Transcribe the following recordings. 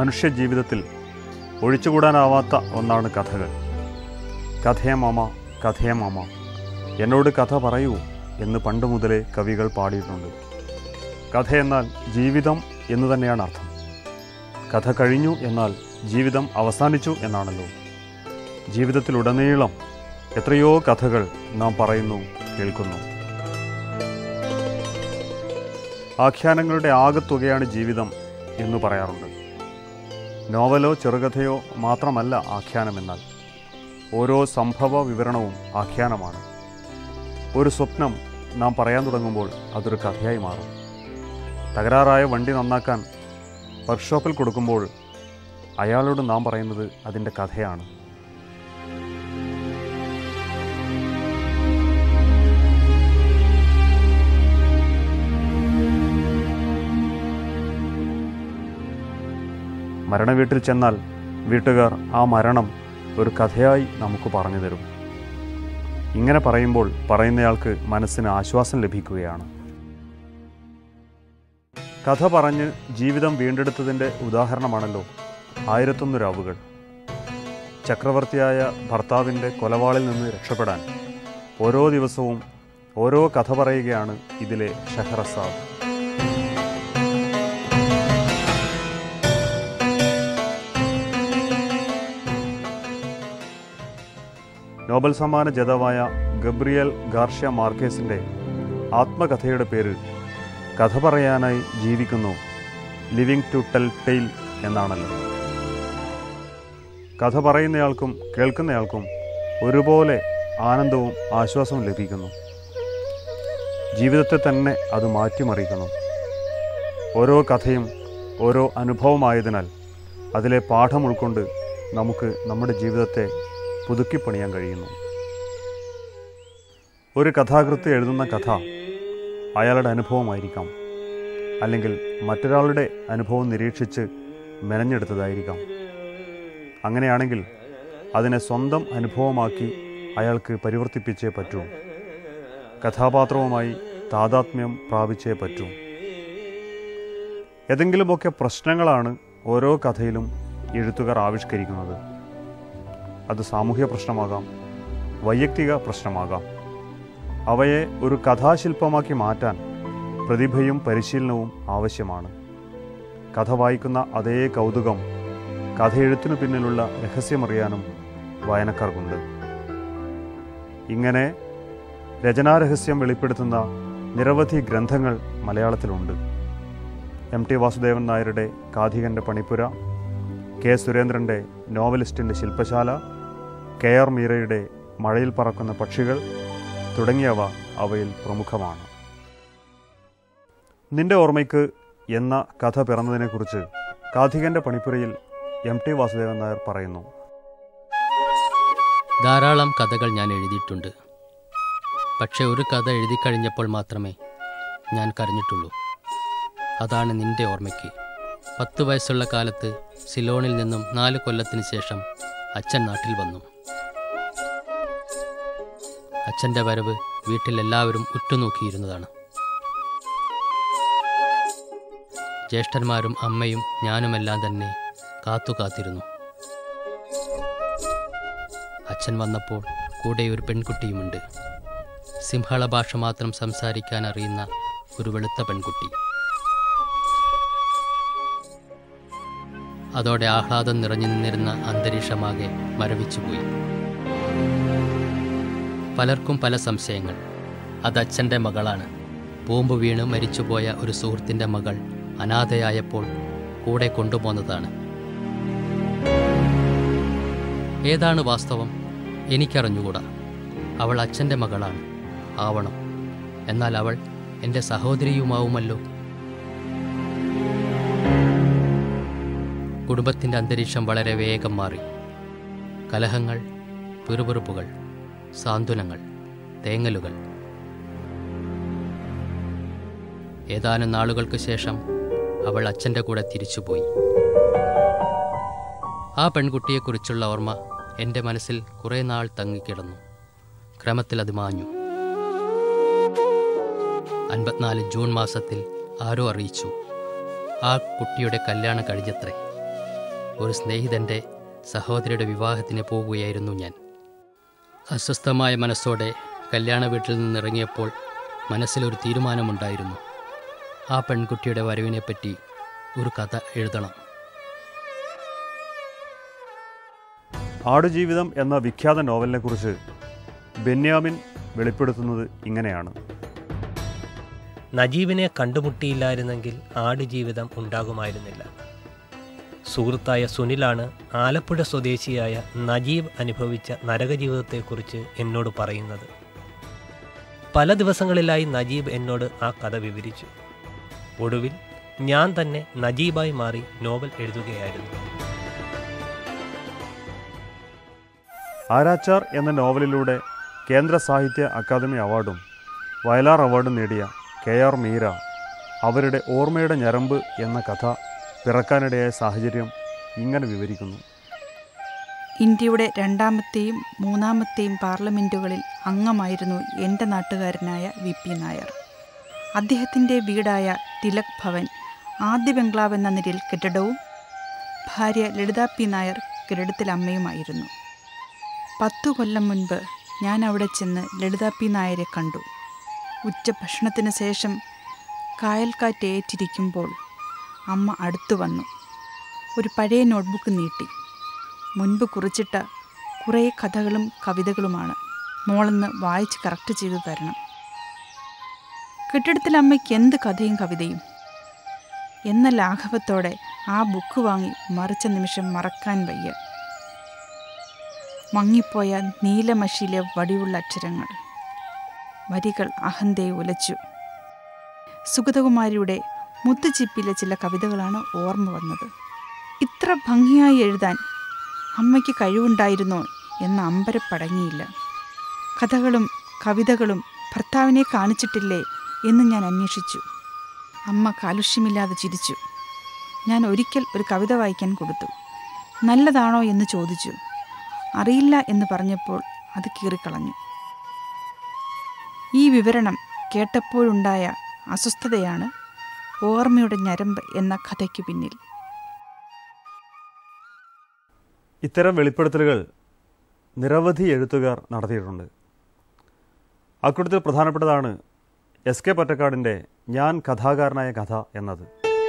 മനുഷ്യ ജീവിതത്തിൽ ഒഴിച്ചുകൂടാനാവാത്ത ഒന്നാണ് കഥകൾ കഥയ മാമ കഥയ മാമ എന്നോട് കഥ പറയൂ എന്ന് പണ്ട് മുതലേ കവികൾ പാടിയിട്ടുണ്ട് കഥ എന്നാൽ ജീവിതം എന്ന് തന്നെയാണ് അർത്ഥം കഥ കഴിഞ്ഞു എന്നാൽ ജീവിതം അവസാനിച്ചു എന്നാണല്ലോ ജീവിതത്തിലുടനീളം എത്രയോ കഥകൾ നാം പറയുന്നു കേൾക്കുന്നു ആഖ്യാനങ്ങളുടെ ആകത്തുകയാണ് ജീവിതം എന്ന് പറയാറുണ്ട് നോവലോ ചെറുകഥയോ മാത്രമല്ല ആഖ്യാനമെന്നാൽ ഓരോ സംഭവ വിവരണവും ആഖ്യാനമാണ് ഒരു സ്വപ്നം നാം പറയാൻ തുടങ്ങുമ്പോൾ അതൊരു കഥയായി മാറും തകരാറായ വണ്ടി നന്നാക്കാൻ വർക്ക്ഷോപ്പിൽ കൊടുക്കുമ്പോൾ അയാളോട് നാം പറയുന്നത് അതിൻ്റെ കഥയാണ് മരണവീട്ടിൽ ചെന്നാൽ വീട്ടുകാർ ആ മരണം ഒരു കഥയായി നമുക്ക് പറഞ്ഞു തരും ഇങ്ങനെ പറയുമ്പോൾ പറയുന്നയാൾക്ക് മനസ്സിന് ആശ്വാസം ലഭിക്കുകയാണ് കഥ പറഞ്ഞ് ജീവിതം വീണ്ടെടുത്തതിൻ്റെ ഉദാഹരണമാണല്ലോ ആയിരത്തൊന്ന് രാവുകൾ ചക്രവർത്തിയായ ഭർത്താവിൻ്റെ കൊലവാളിൽ നിന്ന് രക്ഷപ്പെടാൻ ഓരോ ദിവസവും ഓരോ കഥ പറയുകയാണ് ഇതിലെ ഷഹറസാദ് നോബൽ സമ്മാന ജേതാവായ ഗബ്രിയൽ ഗാർഷ്യ മാർക്കേസിൻ്റെ ആത്മകഥയുടെ പേര് കഥ പറയാനായി ജീവിക്കുന്നു ലിവിങ് ടു ടെൽ ടെയിൽ എന്നാണല്ലോ കഥ പറയുന്നയാൾക്കും കേൾക്കുന്നയാൾക്കും ഒരുപോലെ ആനന്ദവും ആശ്വാസവും ലഭിക്കുന്നു ജീവിതത്തെ തന്നെ അത് മാറ്റിമറിക്കുന്നു ഓരോ കഥയും ഓരോ അനുഭവമായതിനാൽ അതിലെ പാഠം ഉൾക്കൊണ്ട് നമുക്ക് നമ്മുടെ ജീവിതത്തെ പുതുക്കിപ്പണിയാൻ കഴിയുന്നു ഒരു കഥാകൃത്ത് എഴുതുന്ന കഥ അയാളുടെ അനുഭവമായിരിക്കാം അല്ലെങ്കിൽ മറ്റൊരാളുടെ അനുഭവം നിരീക്ഷിച്ച് മെനഞ്ഞെടുത്തതായിരിക്കാം അങ്ങനെയാണെങ്കിൽ അതിനെ സ്വന്തം അനുഭവമാക്കി അയാൾക്ക് പരിവർത്തിപ്പിച്ചേ പറ്റൂ കഥാപാത്രവുമായി താതാത്മ്യം പ്രാപിച്ചേ പറ്റൂ ഏതെങ്കിലുമൊക്കെ പ്രശ്നങ്ങളാണ് ഓരോ കഥയിലും എഴുത്തുകാർ ആവിഷ്കരിക്കുന്നത് അത് സാമൂഹ്യ പ്രശ്നമാകാം വൈയക്തിക പ്രശ്നമാകാം അവയെ ഒരു കഥാശില്പമാക്കി മാറ്റാൻ പ്രതിഭയും പരിശീലനവും ആവശ്യമാണ് കഥ വായിക്കുന്ന അതേ കൗതുകം കഥയെഴുത്തിനു പിന്നിലുള്ള രഹസ്യമറിയാനും വായനക്കാർക്കുണ്ട് ഇങ്ങനെ രചനാരഹസ്യം വെളിപ്പെടുത്തുന്ന നിരവധി ഗ്രന്ഥങ്ങൾ മലയാളത്തിലുണ്ട് എം ടി വാസുദേവൻ നായരുടെ കാഥികൻ്റെ പണിപ്പുര കെ സുരേന്ദ്രൻ്റെ നോവലിസ്റ്റിൻ്റെ ശില്പശാല കെ ആർ മീരയുടെ മഴയിൽ പറക്കുന്ന പക്ഷികൾ തുടങ്ങിയവ അവയിൽ പ്രമുഖമാണ് നിന്റെ ഓർമ്മയ്ക്ക് എന്ന കഥ പിറന്നതിനെക്കുറിച്ച് കാഥികൻ്റെ പണിപ്പുരയിൽ എം ടി വാസുദേവൻ നായർ പറയുന്നു ധാരാളം കഥകൾ ഞാൻ എഴുതിയിട്ടുണ്ട് പക്ഷെ ഒരു കഥ എഴുതി കഴിഞ്ഞപ്പോൾ മാത്രമേ ഞാൻ കരഞ്ഞിട്ടുള്ളൂ അതാണ് നിന്റെ ഓർമ്മയ്ക്ക് പത്ത് വയസ്സുള്ള കാലത്ത് സിലോണിൽ നിന്നും നാല് കൊല്ലത്തിന് ശേഷം അച്ഛൻ നാട്ടിൽ വന്നു അച്ഛൻ്റെ വരവ് വീട്ടിൽ എല്ലാവരും ഉറ്റുനോക്കിയിരുന്നതാണ് ജ്യേഷ്ഠന്മാരും അമ്മയും ഞാനുമെല്ലാം തന്നെ കാത്തു കാത്തിരുന്നു അച്ഛൻ വന്നപ്പോൾ കൂടെ ഒരു പെൺകുട്ടിയുമുണ്ട് സിംഹള ഭാഷ മാത്രം സംസാരിക്കാൻ അറിയുന്ന ഒരു വെളുത്ത പെൺകുട്ടി അതോടെ ആഹ്ലാദം നിറഞ്ഞു നിന്നിരുന്ന അന്തരീക്ഷമാകെ മരവിച്ചുപോയി പലർക്കും പല സംശയങ്ങൾ അത് അച്ഛൻ്റെ മകളാണ് ബോംബ് വീണ് മരിച്ചുപോയ ഒരു സുഹൃത്തിൻ്റെ മകൾ അനാഥയായപ്പോൾ കൂടെ കൊണ്ടുപോന്നതാണ് ഏതാണ് വാസ്തവം എനിക്കറിഞ്ഞുകൂടാ അവൾ അച്ഛൻ്റെ മകളാണ് ആവണം എന്നാൽ അവൾ എൻ്റെ സഹോദരിയുമാവുമല്ലോ കുടുംബത്തിൻ്റെ അന്തരീക്ഷം വളരെ വേഗം മാറി കലഹങ്ങൾ പിറുപിറുപ്പുകൾ സാന്ത്വനങ്ങൾ തേങ്ങലുകൾ ഏതാനും നാളുകൾക്ക് ശേഷം അവൾ അച്ഛൻ്റെ കൂടെ തിരിച്ചുപോയി ആ പെൺകുട്ടിയെക്കുറിച്ചുള്ള ഓർമ്മ എൻ്റെ മനസ്സിൽ കുറേ നാൾ തങ്ങിക്കിടന്നു ക്രമത്തിൽ അത് മാഞ്ഞു അൻപത്തിനാല് ജൂൺ മാസത്തിൽ ആരോ അറിയിച്ചു ആ കുട്ടിയുടെ കല്യാണം കഴിഞ്ഞത്രേ ഒരു സ്നേഹിതൻ്റെ സഹോദരിയുടെ വിവാഹത്തിന് പോവുകയായിരുന്നു ഞാൻ അസ്വസ്ഥമായ മനസ്സോടെ കല്യാണ വീട്ടിൽ നിന്നിറങ്ങിയപ്പോൾ മനസ്സിലൊരു തീരുമാനമുണ്ടായിരുന്നു ആ പെൺകുട്ടിയുടെ വരവിനെപ്പറ്റി ഒരു കഥ എഴുതണം ആടുജീവിതം എന്ന വിഖ്യാത നോവലിനെക്കുറിച്ച് ബെന്യാമിൻ വെളിപ്പെടുത്തുന്നത് ഇങ്ങനെയാണ് നജീബിനെ കണ്ടുമുട്ടിയില്ലായിരുന്നെങ്കിൽ ആടുജീവിതം ഉണ്ടാകുമായിരുന്നില്ല സുഹൃത്തായ സുനിലാണ് ആലപ്പുഴ സ്വദേശിയായ നജീബ് അനുഭവിച്ച നരകജീവിതത്തെക്കുറിച്ച് എന്നോട് പറയുന്നത് പല ദിവസങ്ങളിലായി നജീബ് എന്നോട് ആ കഥ വിവരിച്ചു ഒടുവിൽ ഞാൻ തന്നെ നജീബായി മാറി നോവൽ എഴുതുകയായിരുന്നു ആരാച്ചാർ എന്ന നോവലിലൂടെ കേന്ദ്ര സാഹിത്യ അക്കാദമി അവാർഡും വയലാർ അവാർഡും നേടിയ കെ ആർ മീര അവരുടെ ഓർമ്മയുടെ ഞരമ്പ് എന്ന കഥ പിറക്കാനിടയായ സാഹചര്യം ഇങ്ങനെ വിവരിക്കുന്നു ഇന്ത്യയുടെ രണ്ടാമത്തെയും മൂന്നാമത്തെയും പാർലമെൻറ്റുകളിൽ അംഗമായിരുന്നു എൻ്റെ നാട്ടുകാരനായ വി പി നായർ അദ്ദേഹത്തിൻ്റെ വീടായ തിലക് ഭവൻ ആദ്യ ബംഗ്ലാവ് എന്ന നിലയിൽ കെട്ടിടവും ഭാര്യ ലളിത പി നായർ കെട്ടിടത്തിൽ അമ്മയുമായിരുന്നു പത്തു കൊല്ലം മുൻപ് ഞാൻ അവിടെ ചെന്ന് ലളിത പി നായരെ കണ്ടു ഉച്ചഭക്ഷണത്തിന് ശേഷം കായൽക്കാറ്റ് ഏറ്റിരിക്കുമ്പോൾ അമ്മ അടുത്തു വന്നു ഒരു പഴയ നോട്ട്ബുക്ക് നീട്ടി മുൻപ് കുറിച്ചിട്ട കുറേ കഥകളും കവിതകളുമാണ് മോളെന്ന് വായിച്ച് കറക്റ്റ് ചെയ്തു തരണം കെട്ടിടത്തിൽ അമ്മയ്ക്ക് എന്ത് കഥയും കവിതയും എന്ന ലാഘവത്തോടെ ആ ബുക്ക് വാങ്ങി മറിച്ച നിമിഷം മറക്കാൻ വയ്യ മങ്ങിപ്പോയ നീലമഷിയിലെ വടിവുള്ള അക്ഷരങ്ങൾ വരികൾ അഹന്തയെ ഉലച്ചു സുഗതകുമാരിയുടെ മുത്തുച്ചിപ്പിലെ ചില കവിതകളാണ് ഓർമ്മ വന്നത് ഇത്ര ഭംഗിയായി എഴുതാൻ അമ്മയ്ക്ക് കഴിവുണ്ടായിരുന്നോ എന്ന അമ്പരപ്പടങ്ങിയില്ല കഥകളും കവിതകളും ഭർത്താവിനെ കാണിച്ചിട്ടില്ലേ എന്ന് ഞാൻ അന്വേഷിച്ചു അമ്മ കാലുഷ്യമില്ലാതെ ചിരിച്ചു ഞാൻ ഒരിക്കൽ ഒരു കവിത വായിക്കാൻ കൊടുത്തു നല്ലതാണോ എന്ന് ചോദിച്ചു അറിയില്ല എന്ന് പറഞ്ഞപ്പോൾ അത് കീറിക്കളഞ്ഞു ഈ വിവരണം കേട്ടപ്പോഴുണ്ടായ അസ്വസ്ഥതയാണ് ഓർമ്മയുടെ ഞരമ്പ് എന്ന കഥയ്ക്ക് പിന്നിൽ ഇത്തരം വെളിപ്പെടുത്തലുകൾ നിരവധി എഴുത്തുകാർ നടത്തിയിട്ടുണ്ട് അക്കൂട്ടത്തിൽ പ്രധാനപ്പെട്ടതാണ് എസ് കെ പൊറ്റക്കാടിൻ്റെ ഞാൻ കഥാകാരനായ കഥ എന്നത്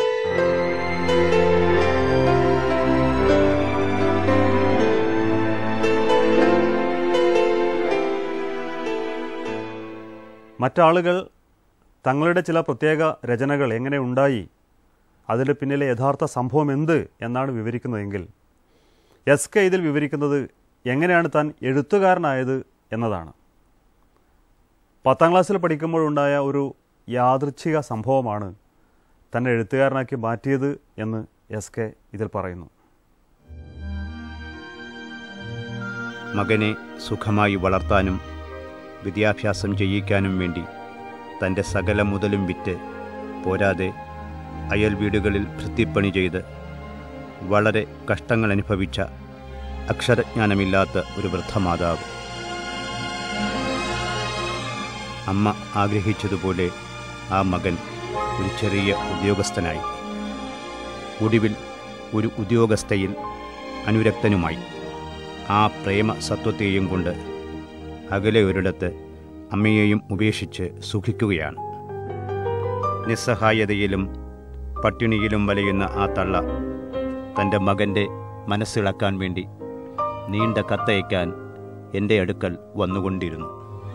മറ്റാളുകൾ തങ്ങളുടെ ചില പ്രത്യേക രചനകൾ എങ്ങനെ ഉണ്ടായി അതിൻ്റെ പിന്നിലെ യഥാർത്ഥ സംഭവം എന്ത് എന്നാണ് വിവരിക്കുന്നതെങ്കിൽ എസ് കെ ഇതിൽ വിവരിക്കുന്നത് എങ്ങനെയാണ് താൻ എഴുത്തുകാരനായത് എന്നതാണ് പത്താം ക്ലാസ്സിൽ പഠിക്കുമ്പോഴുണ്ടായ ഒരു യാദൃച്ഛിക സംഭവമാണ് തന്നെ എഴുത്തുകാരനാക്കി മാറ്റിയത് എന്ന് എസ് കെ ഇതിൽ പറയുന്നു മകനെ സുഖമായി വളർത്താനും വിദ്യാഭ്യാസം ചെയ്യിക്കാനും വേണ്ടി തൻ്റെ സകല മുതലും വിറ്റ് പോരാതെ അയൽ വീടുകളിൽ ഭൃത്തിപ്പണി ചെയ്ത് വളരെ കഷ്ടങ്ങൾ അനുഭവിച്ച അക്ഷരജ്ഞാനമില്ലാത്ത ഒരു വൃദ്ധമാതാവ് അമ്മ ആഗ്രഹിച്ചതുപോലെ ആ മകൻ ഒരു ചെറിയ ഉദ്യോഗസ്ഥനായി ഒടുവിൽ ഒരു ഉദ്യോഗസ്ഥയിൽ അനുരക്തനുമായി ആ പ്രേമ സത്വത്തെയും കൊണ്ട് അകലെ ഒരിടത്ത് അമ്മയെയും ഉപേക്ഷിച്ച് സുഖിക്കുകയാണ് നിസ്സഹായതയിലും പട്ടിണിയിലും വലയുന്ന ആ തള്ള തൻ്റെ മകൻ്റെ മനസ്സിളക്കാൻ വേണ്ടി നീണ്ട കത്തയക്കാൻ എൻ്റെ അടുക്കൽ വന്നുകൊണ്ടിരുന്നു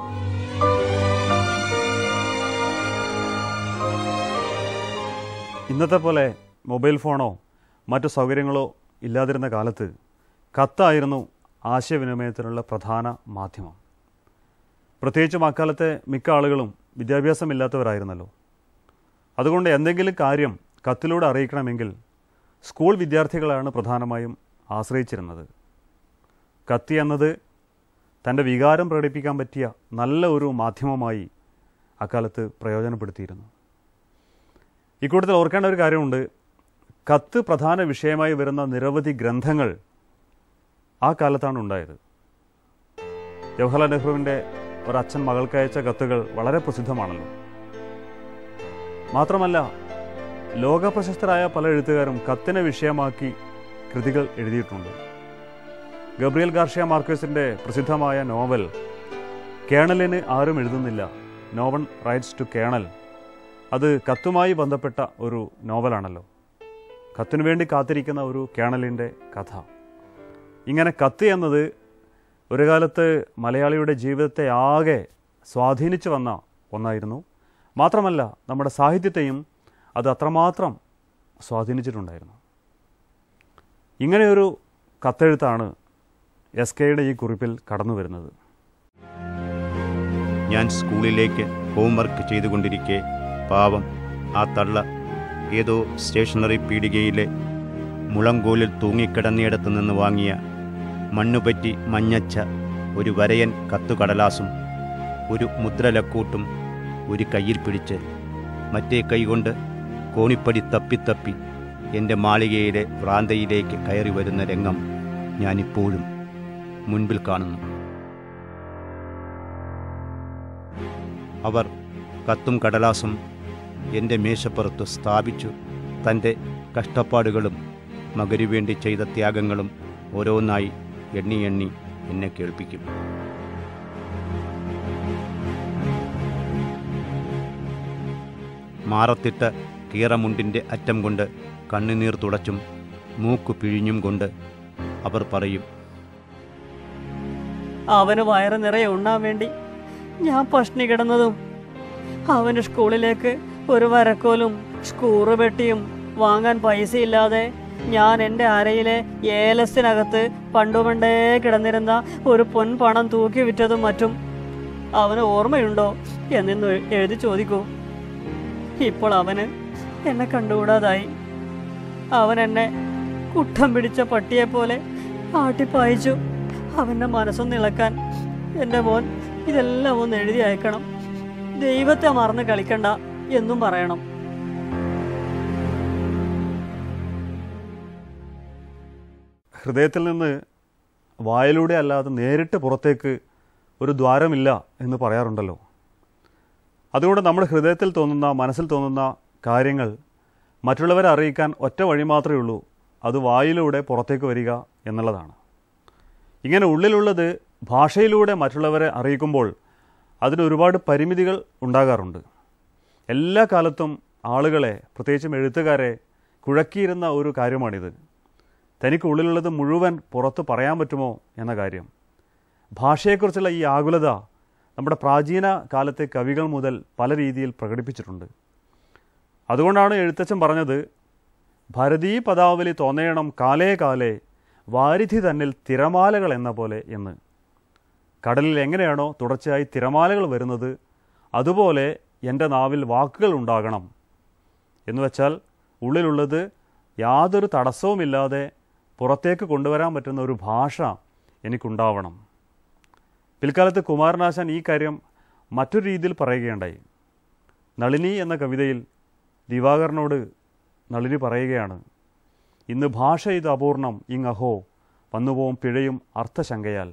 ഇന്നത്തെ പോലെ മൊബൈൽ ഫോണോ മറ്റു സൗകര്യങ്ങളോ ഇല്ലാതിരുന്ന കാലത്ത് കത്തായിരുന്നു ആശയവിനിമയത്തിനുള്ള പ്രധാന മാധ്യമം പ്രത്യേകിച്ചും അക്കാലത്തെ മിക്ക ആളുകളും വിദ്യാഭ്യാസമില്ലാത്തവരായിരുന്നല്ലോ അതുകൊണ്ട് എന്തെങ്കിലും കാര്യം കത്തിലൂടെ അറിയിക്കണമെങ്കിൽ സ്കൂൾ വിദ്യാർത്ഥികളാണ് പ്രധാനമായും ആശ്രയിച്ചിരുന്നത് കത്തി എന്നത് തൻ്റെ വികാരം പ്രകടിപ്പിക്കാൻ പറ്റിയ നല്ല ഒരു മാധ്യമമായി അക്കാലത്ത് പ്രയോജനപ്പെടുത്തിയിരുന്നു ഇക്കൂട്ടത്തിൽ ഓർക്കേണ്ട ഒരു കാര്യമുണ്ട് കത്ത് പ്രധാന വിഷയമായി വരുന്ന നിരവധി ഗ്രന്ഥങ്ങൾ ആ കാലത്താണ് ഉണ്ടായത് ജവഹർലാൽ നെഹ്റുവിൻ്റെ ഒരച്ഛൻ മകൾക്ക് അയച്ച കത്തുകൾ വളരെ പ്രസിദ്ധമാണല്ലോ മാത്രമല്ല ലോകപ്രശസ്തരായ പല എഴുത്തുകാരും കത്തിനെ വിഷയമാക്കി കൃതികൾ എഴുതിയിട്ടുണ്ട് ഗബ്രിയൽ ഗാർഷ്യ മാർക്കേസിൻ്റെ പ്രസിദ്ധമായ നോവൽ കേണലിന് ആരും എഴുതുന്നില്ല no one writes to colonel അത് കത്തുമായി ബന്ധപ്പെട്ട ഒരു നോവലാണല്ലോ കത്തിനു വേണ്ടി കാത്തിരിക്കുന്ന ഒരു കേണലിൻ്റെ കഥ ഇങ്ങനെ കത്ത് എന്നത് ഒരു കാലത്ത് മലയാളിയുടെ ജീവിതത്തെ ആകെ സ്വാധീനിച്ചു വന്ന ഒന്നായിരുന്നു മാത്രമല്ല നമ്മുടെ സാഹിത്യത്തെയും അത് അത്രമാത്രം സ്വാധീനിച്ചിട്ടുണ്ടായിരുന്നു ഇങ്ങനെയൊരു കത്തെഴുത്താണ് എസ് കെയുടെ ഈ കുറിപ്പിൽ കടന്നു വരുന്നത് ഞാൻ സ്കൂളിലേക്ക് ഹോംവർക്ക് ചെയ്തുകൊണ്ടിരിക്കെ പാവം ആ തള്ള ഏതോ സ്റ്റേഷനറി പീടികയിലെ മുളങ്കോലിൽ തൂങ്ങിക്കിടന്നിടത്ത് നിന്ന് വാങ്ങിയ മണ്ണുപറ്റി മഞ്ഞച്ച ഒരു വരയൻ കത്തുകടലാസും ഒരു മുദ്രലക്കൂട്ടും ഒരു കയ്യിൽ പിടിച്ച് മറ്റേ കൈകൊണ്ട് കോണിപ്പടി തപ്പിത്തപ്പി എൻ്റെ മാളികയിലെ ഭ്രാന്തയിലേക്ക് കയറി വരുന്ന രംഗം ഞാനിപ്പോഴും മുൻപിൽ കാണുന്നു അവർ കത്തും കടലാസും എൻ്റെ മേശപ്പുറത്ത് സ്ഥാപിച്ചു തൻ്റെ കഷ്ടപ്പാടുകളും മകരു വേണ്ടി ചെയ്ത ത്യാഗങ്ങളും ഓരോന്നായി എണ്ണി എണ്ണി എന്നെ കേൾപ്പിക്കും മാറത്തിട്ട കീറമുണ്ടിൻ്റെ അറ്റം കൊണ്ട് കണ്ണുനീർ തുടച്ചും മൂക്കു പിഴിഞ്ഞും കൊണ്ട് അവർ പറയും അവന് വയറ് നിറയെ ഉണ്ണാൻ വേണ്ടി ഞാൻ പഷ്ണി കിടന്നതും അവന് സ്കൂളിലേക്ക് ഒരു വരക്കോലും സ്കൂറ് പെട്ടിയും വാങ്ങാൻ പൈസയില്ലാതെ ഞാൻ എൻ്റെ അരയിലെ ഏലസിനകത്ത് പണ്ടുപണ്ടേ കിടന്നിരുന്ന ഒരു പൊൻപണം തൂക്കി വിറ്റതും മറ്റും അവന് ഓർമ്മയുണ്ടോ എന്നിന്ന് എഴുതി ചോദിക്കൂ ഇപ്പോൾ അവന് എന്നെ കണ്ടുകൂടാതായി അവൻ എന്നെ കുട്ടം പിടിച്ച പട്ടിയെപ്പോലെ ആട്ടിപ്പായിച്ചു അവൻ്റെ മനസ്സൊന്ന് ഇളക്കാൻ എൻ്റെ മോൻ ഇതെല്ലാം ഒന്ന് എഴുതി അയക്കണം ദൈവത്തെ മറന്ന് കളിക്കണ്ട എന്നും പറയണം ഹൃദയത്തിൽ നിന്ന് വായിലൂടെ അല്ലാതെ നേരിട്ട് പുറത്തേക്ക് ഒരു ദ്വാരമില്ല എന്ന് പറയാറുണ്ടല്ലോ അതുകൊണ്ട് നമ്മുടെ ഹൃദയത്തിൽ തോന്നുന്ന മനസ്സിൽ തോന്നുന്ന കാര്യങ്ങൾ മറ്റുള്ളവരെ അറിയിക്കാൻ ഒറ്റ വഴി മാത്രമേ ഉള്ളൂ അത് വായിലൂടെ പുറത്തേക്ക് വരിക എന്നുള്ളതാണ് ഇങ്ങനെ ഉള്ളിലുള്ളത് ഭാഷയിലൂടെ മറ്റുള്ളവരെ അറിയിക്കുമ്പോൾ അതിന് ഒരുപാട് പരിമിതികൾ ഉണ്ടാകാറുണ്ട് എല്ലാ കാലത്തും ആളുകളെ പ്രത്യേകിച്ചും എഴുത്തുകാരെ കുഴക്കിയിരുന്ന ഒരു കാര്യമാണിത് തനിക്ക് ഉള്ളിലുള്ളത് മുഴുവൻ പുറത്ത് പറയാൻ പറ്റുമോ എന്ന കാര്യം ഭാഷയെക്കുറിച്ചുള്ള ഈ ആകുലത നമ്മുടെ പ്രാചീന കാലത്തെ കവികൾ മുതൽ പല രീതിയിൽ പ്രകടിപ്പിച്ചിട്ടുണ്ട് അതുകൊണ്ടാണ് എഴുത്തച്ഛൻ പറഞ്ഞത് ഭാരതീ പദാവലി തോന്നേണം കാലേ കാലേ വാരിധി തന്നിൽ തിരമാലകൾ എന്ന പോലെ എന്ന് കടലിൽ എങ്ങനെയാണോ തുടർച്ചയായി തിരമാലകൾ വരുന്നത് അതുപോലെ എൻ്റെ നാവിൽ വാക്കുകൾ ഉണ്ടാകണം എന്ന് വെച്ചാൽ ഉള്ളിലുള്ളത് യാതൊരു തടസ്സവുമില്ലാതെ പുറത്തേക്ക് കൊണ്ടുവരാൻ പറ്റുന്ന ഒരു ഭാഷ എനിക്കുണ്ടാവണം പിൽക്കാലത്ത് കുമാരനാശാൻ ഈ കാര്യം മറ്റൊരു രീതിയിൽ പറയുകയുണ്ടായി നളിനി എന്ന കവിതയിൽ ദിവാകരനോട് നളിനി പറയുകയാണ് ഇന്ന് ഭാഷ ഇത് അപൂർണം ഇങ്ങഹോ വന്നുപോവും പിഴയും അർത്ഥശങ്കയാൽ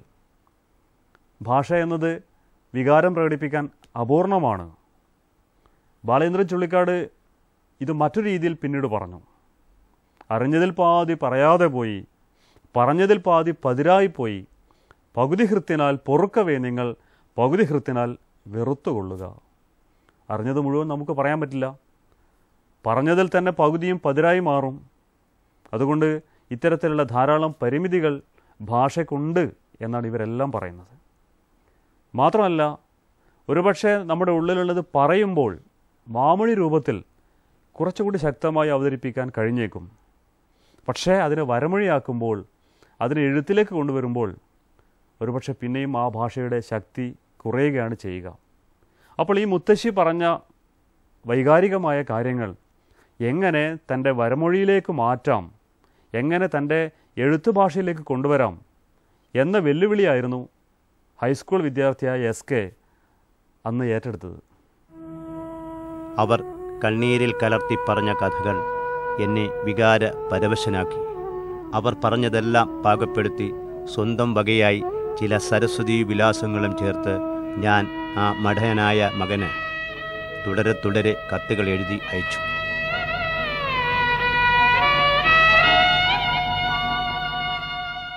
ഭാഷ എന്നത് വികാരം പ്രകടിപ്പിക്കാൻ അപൂർണമാണ് ബാലേന്ദ്രൻ ചുള്ളിക്കാട് ഇത് മറ്റൊരു രീതിയിൽ പിന്നീട് പറഞ്ഞു അറിഞ്ഞതിൽ പാതി പറയാതെ പോയി പറഞ്ഞതിൽ പാതി പതിരായിപ്പോയി പകുതി ഹൃത്തിനാൽ പൊറുക്കവേ നിങ്ങൾ പകുതി ഹൃത്തിനാൽ വെറുത്തുകൊള്ളുക അറിഞ്ഞത് മുഴുവൻ നമുക്ക് പറയാൻ പറ്റില്ല പറഞ്ഞതിൽ തന്നെ പകുതിയും പതിരായി മാറും അതുകൊണ്ട് ഇത്തരത്തിലുള്ള ധാരാളം പരിമിതികൾ ഭാഷയ്ക്കുണ്ട് എന്നാണ് ഇവരെല്ലാം പറയുന്നത് മാത്രമല്ല ഒരുപക്ഷെ നമ്മുടെ ഉള്ളിലുള്ളത് പറയുമ്പോൾ മാമൊഴി രൂപത്തിൽ കുറച്ചുകൂടി ശക്തമായി അവതരിപ്പിക്കാൻ കഴിഞ്ഞേക്കും പക്ഷേ അതിനെ വരമൊഴിയാക്കുമ്പോൾ അതിനെ എഴുത്തിലേക്ക് കൊണ്ടുവരുമ്പോൾ ഒരുപക്ഷെ പിന്നെയും ആ ഭാഷയുടെ ശക്തി കുറയുകയാണ് ചെയ്യുക അപ്പോൾ ഈ മുത്തശ്ശി പറഞ്ഞ വൈകാരികമായ കാര്യങ്ങൾ എങ്ങനെ തൻ്റെ വരമൊഴിയിലേക്ക് മാറ്റാം എങ്ങനെ തൻ്റെ എഴുത്തു ഭാഷയിലേക്ക് കൊണ്ടുവരാം എന്ന വെല്ലുവിളിയായിരുന്നു ഹൈസ്കൂൾ വിദ്യാർത്ഥിയായ എസ് കെ അന്ന് ഏറ്റെടുത്തത് അവർ കണ്ണീരിൽ കലർത്തി പറഞ്ഞ കഥകൾ എന്നെ വികാര പരവശനാക്കി അവർ പറഞ്ഞതെല്ലാം പാകപ്പെടുത്തി സ്വന്തം വകയായി ചില സരസ്വതി വിലാസങ്ങളും ചേർത്ത് ഞാൻ ആ മഠയനായ മകന് തുടരെ തുടരെ കത്തുകൾ എഴുതി അയച്ചു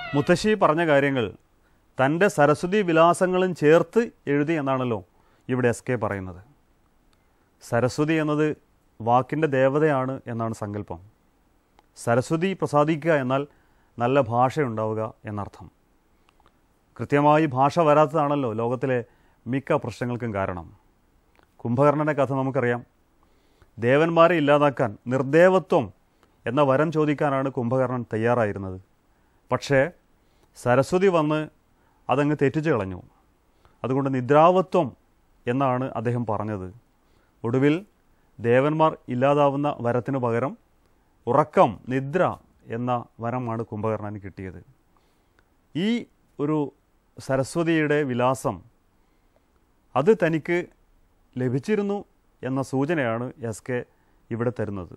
മുത്തശ്ശി പറഞ്ഞ കാര്യങ്ങൾ തൻ്റെ സരസ്വതി വിലാസങ്ങളും ചേർത്ത് എഴുതി എന്നാണല്ലോ ഇവിടെ എസ് കെ പറയുന്നത് സരസ്വതി എന്നത് വാക്കിൻ്റെ ദേവതയാണ് എന്നാണ് സങ്കല്പം സരസ്വതി പ്രസാദിക്കുക എന്നാൽ നല്ല ഭാഷയുണ്ടാവുക എന്നർത്ഥം കൃത്യമായി ഭാഷ വരാത്തതാണല്ലോ ലോകത്തിലെ മിക്ക പ്രശ്നങ്ങൾക്കും കാരണം കുംഭകർണൻ്റെ കഥ നമുക്കറിയാം ദേവന്മാരെ ഇല്ലാതാക്കാൻ നിർദേവത്വം എന്ന വരം ചോദിക്കാനാണ് കുംഭകർണൻ തയ്യാറായിരുന്നത് പക്ഷേ സരസ്വതി വന്ന് അതങ്ങ് തെറ്റിച്ചു കളഞ്ഞു അതുകൊണ്ട് നിദ്രാവത്വം എന്നാണ് അദ്ദേഹം പറഞ്ഞത് ഒടുവിൽ ദേവന്മാർ ഇല്ലാതാവുന്ന വരത്തിനു പകരം ഉറക്കം നിദ്ര എന്ന വരമാണ് കുംഭകർണന് കിട്ടിയത് ഈ ഒരു സരസ്വതിയുടെ വിലാസം അത് തനിക്ക് ലഭിച്ചിരുന്നു എന്ന സൂചനയാണ് എസ് കെ ഇവിടെ തരുന്നത്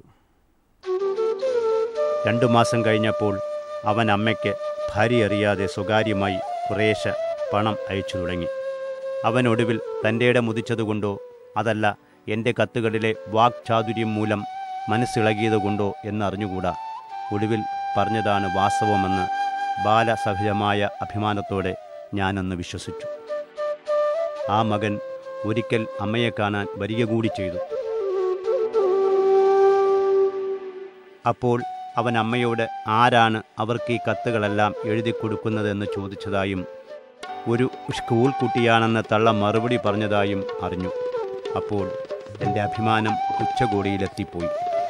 രണ്ടു മാസം കഴിഞ്ഞപ്പോൾ അവൻ അമ്മയ്ക്ക് ഭാര്യ അറിയാതെ സ്വകാര്യമായി കുറേശ്ശെ പണം അയച്ചു തുടങ്ങി അവൻ ഒടുവിൽ തൻ്റെയിടെ മുതിച്ചതുകൊണ്ടോ അതല്ല എൻ്റെ കത്തുകളിലെ വാക്ചാതുര്യം മൂലം മനസ്സിളകിയതുകൊണ്ടോ എന്നറിഞ്ഞുകൂടാ ഒടുവിൽ പറഞ്ഞതാണ് വാസ്തവമെന്ന് ബാലസഹജമായ അഭിമാനത്തോടെ ഞാനന്ന് വിശ്വസിച്ചു ആ മകൻ ഒരിക്കൽ അമ്മയെ കാണാൻ വരിക കൂടി ചെയ്തു അപ്പോൾ അവൻ അമ്മയോട് ആരാണ് അവർക്ക് ഈ കത്തുകളെല്ലാം എഴുതി കൊടുക്കുന്നതെന്ന് ചോദിച്ചതായും ഒരു സ്കൂൾ കുട്ടിയാണെന്ന് തള്ള മറുപടി പറഞ്ഞതായും അറിഞ്ഞു അപ്പോൾ എൻ്റെ അഭിമാനം ഉച്ചകോടിയിലെത്തിപ്പോയി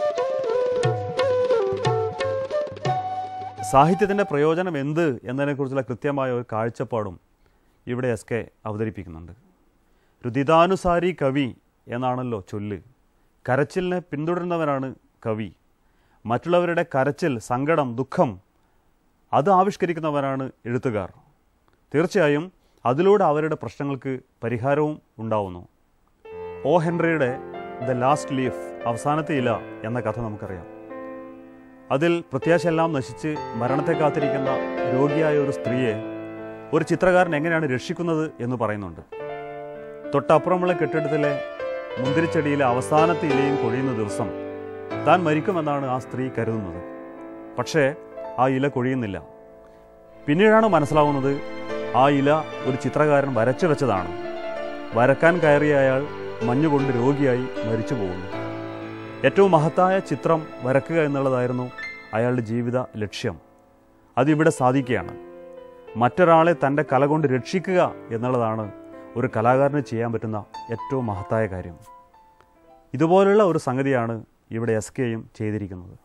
സാഹിത്യത്തിൻ്റെ പ്രയോജനം എന്ത് എന്നതിനെക്കുറിച്ചുള്ള കൃത്യമായ ഒരു കാഴ്ചപ്പാടും ഇവിടെ എസ് കെ അവതരിപ്പിക്കുന്നുണ്ട് രുദിതാനുസാരി കവി എന്നാണല്ലോ ചൊല്ല് കരച്ചിലിനെ പിന്തുടരുന്നവനാണ് കവി മറ്റുള്ളവരുടെ കരച്ചിൽ സങ്കടം ദുഃഖം അത് ആവിഷ്കരിക്കുന്നവരാണ് എഴുത്തുകാർ തീർച്ചയായും അതിലൂടെ അവരുടെ പ്രശ്നങ്ങൾക്ക് പരിഹാരവും ഉണ്ടാവുന്നു ഒ ഹെൻറിയുടെ ദ ലാസ്റ്റ് ലീഫ് അവസാനത്തെ ഇല എന്ന കഥ നമുക്കറിയാം അതിൽ പ്രത്യാശയെല്ലാം നശിച്ച് മരണത്തെ കാത്തിരിക്കുന്ന രോഗിയായ ഒരു സ്ത്രീയെ ഒരു ചിത്രകാരൻ എങ്ങനെയാണ് രക്ഷിക്കുന്നത് എന്ന് പറയുന്നുണ്ട് തൊട്ടപ്പുറമുള്ള കെട്ടിടത്തിലെ മുന്തിരിച്ചെടിയിലെ അവസാനത്തെ ഇലയും കൊഴിയുന്ന ദിവസം താൻ മരിക്കുമെന്നാണ് ആ സ്ത്രീ കരുതുന്നത് പക്ഷേ ആ ഇല കൊഴിയുന്നില്ല പിന്നീടാണ് മനസ്സിലാവുന്നത് ആ ഇല ഒരു ചിത്രകാരൻ വരച്ചു വെച്ചതാണ് വരക്കാൻ കയറിയ അയാൾ മഞ്ഞുകൊണ്ട് രോഗിയായി മരിച്ചു പോകുന്നു ഏറ്റവും മഹത്തായ ചിത്രം വരക്കുക എന്നുള്ളതായിരുന്നു അയാളുടെ ജീവിത ലക്ഷ്യം അതിവിടെ സാധിക്കുകയാണ് മറ്റൊരാളെ തൻ്റെ കല കൊണ്ട് രക്ഷിക്കുക എന്നുള്ളതാണ് ഒരു കലാകാരന് ചെയ്യാൻ പറ്റുന്ന ഏറ്റവും മഹത്തായ കാര്യം ഇതുപോലുള്ള ഒരു സംഗതിയാണ് ഇവിടെ എസ് കെയും ചെയ്തിരിക്കുന്നത്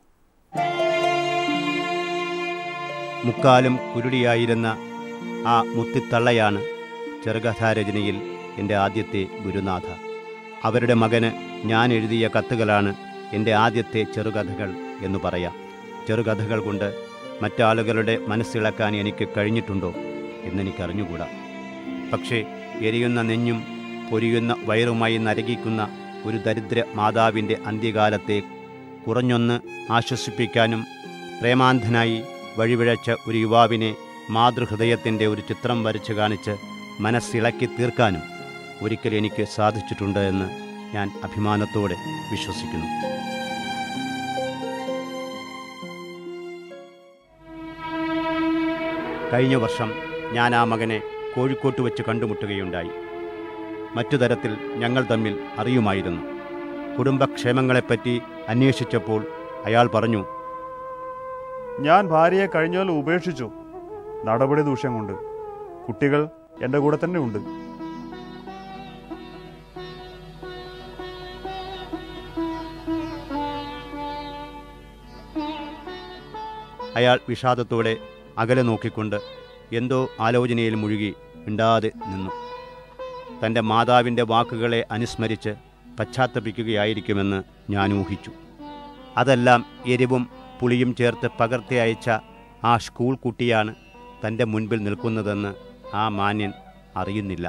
മുക്കാലും കുരുടിയായിരുന്ന ആ മുത്തിത്തള്ളയാണ് ചെറുകഥാരചനയിൽ എൻ്റെ ആദ്യത്തെ ഗുരുനാഥ അവരുടെ മകന് ഞാൻ എഴുതിയ കത്തുകളാണ് എൻ്റെ ആദ്യത്തെ ചെറുകഥകൾ എന്ന് പറയാം ചെറുകഥകൾ കൊണ്ട് മറ്റാളുകളുടെ മനസ്സിളക്കാൻ എനിക്ക് കഴിഞ്ഞിട്ടുണ്ടോ എന്നെനിക്കറിഞ്ഞുകൂടാ പക്ഷേ എരിയുന്ന നെഞ്ഞും പൊരിയുന്ന വയറുമായി നരകിക്കുന്ന ഒരു ദരിദ്ര മാതാവിൻ്റെ അന്ത്യകാലത്തെ കുറഞ്ഞൊന്ന് ആശ്വസിപ്പിക്കാനും പ്രേമാന്ധനായി വഴിവിഴച്ച ഒരു യുവാവിനെ മാതൃഹൃദയത്തിൻ്റെ ഒരു ചിത്രം വരച്ച് കാണിച്ച് മനസ്സിളക്കി തീർക്കാനും ഒരിക്കൽ എനിക്ക് സാധിച്ചിട്ടുണ്ട് എന്ന് ഞാൻ അഭിമാനത്തോടെ വിശ്വസിക്കുന്നു കഴിഞ്ഞ വർഷം ഞാൻ ആ മകനെ കോഴിക്കോട്ട് വെച്ച് കണ്ടുമുട്ടുകയുണ്ടായി മറ്റു തരത്തിൽ ഞങ്ങൾ തമ്മിൽ അറിയുമായിരുന്നു കുടുംബക്ഷേമങ്ങളെപ്പറ്റി അന്വേഷിച്ചപ്പോൾ അയാൾ പറഞ്ഞു ഞാൻ ഭാര്യയെ കഴിഞ്ഞോലെ ഉപേക്ഷിച്ചു നടപടി ദൂഷ്യം കൊണ്ട് കുട്ടികൾ എൻ്റെ കൂടെ തന്നെ ഉണ്ട് അയാൾ വിഷാദത്തോടെ അകലെ നോക്കിക്കൊണ്ട് എന്തോ ആലോചനയിൽ മുഴുകി മിണ്ടാതെ നിന്നു തൻ്റെ മാതാവിൻ്റെ വാക്കുകളെ അനുസ്മരിച്ച് പശ്ചാത്തപിക്കുകയായിരിക്കുമെന്ന് ഞാൻ ഊഹിച്ചു അതെല്ലാം എരിവും പുളിയും ചേർത്ത് പകർത്തി അയച്ച ആ സ്കൂൾ കുട്ടിയാണ് തൻ്റെ മുൻപിൽ നിൽക്കുന്നതെന്ന് ആ മാന്യൻ അറിയുന്നില്ല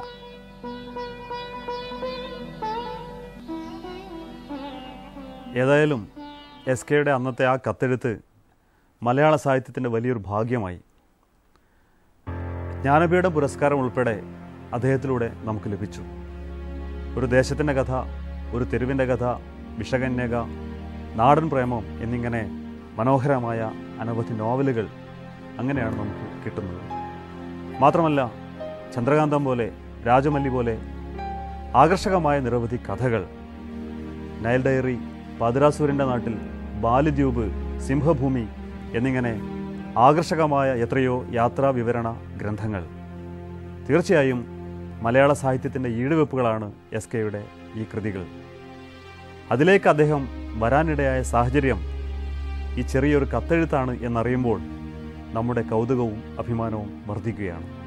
ഏതായാലും എസ് കെയുടെ അന്നത്തെ ആ കത്തെഴുത്ത് മലയാള സാഹിത്യത്തിൻ്റെ വലിയൊരു ഭാഗ്യമായി ജ്ഞാനപീഠ പുരസ്കാരം ഉൾപ്പെടെ അദ്ദേഹത്തിലൂടെ നമുക്ക് ലഭിച്ചു ഒരു ദേശത്തിൻ്റെ കഥ ഒരു തെരുവിൻ്റെ കഥ വിഷകന്യക നാടൻ പ്രേമം എന്നിങ്ങനെ മനോഹരമായ അനവധി നോവലുകൾ അങ്ങനെയാണ് നമുക്ക് കിട്ടുന്നത് മാത്രമല്ല ചന്ദ്രകാന്തം പോലെ രാജമല്ലി പോലെ ആകർഷകമായ നിരവധി കഥകൾ നയൽ ഡയറി പാതിരാസൂരൻ്റെ നാട്ടിൽ ബാലിദ്വീപ് സിംഹഭൂമി എന്നിങ്ങനെ ആകർഷകമായ എത്രയോ യാത്രാ വിവരണ ഗ്രന്ഥങ്ങൾ തീർച്ചയായും മലയാള സാഹിത്യത്തിൻ്റെ ഈടുവെപ്പുകളാണ് എസ് കെയുടെ ഈ കൃതികൾ അതിലേക്ക് അദ്ദേഹം വരാനിടയായ സാഹചര്യം ഈ ചെറിയൊരു കത്തെഴുത്താണ് എന്നറിയുമ്പോൾ നമ്മുടെ കൗതുകവും അഭിമാനവും വർദ്ധിക്കുകയാണ്